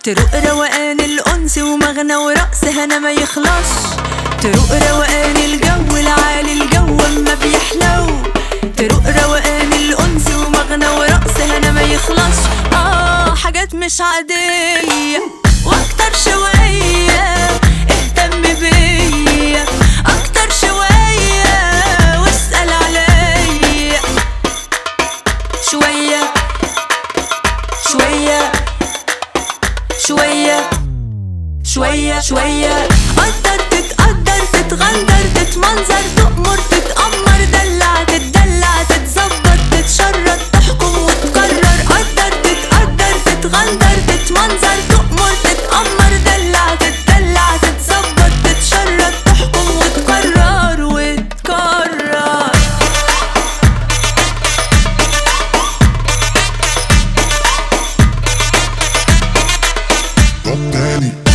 تروق روقان الأنس ومغنى ورقص هنا ما يخلص تروق روقان الجو العالي الجو اما بيحلو تروق روقان الأنس ومغنى ورقص هنا ما يخلص آه حاجات مش عادية واكتر شوية اهتم بيا اكتر شوية واسأل عليا شوية شوية شوية شوية شوية قدر تتقدر تتغندر تتمنظر تأمر تتأمر دلع تتدلع تتظبط تتشرط تحكم وتقرر قدر تتقدر تتغندر تتمنظر تأمر تتأمر دلع تتدلع تتظبط تتشرط تحكم وتقرر وتقرر طب تاني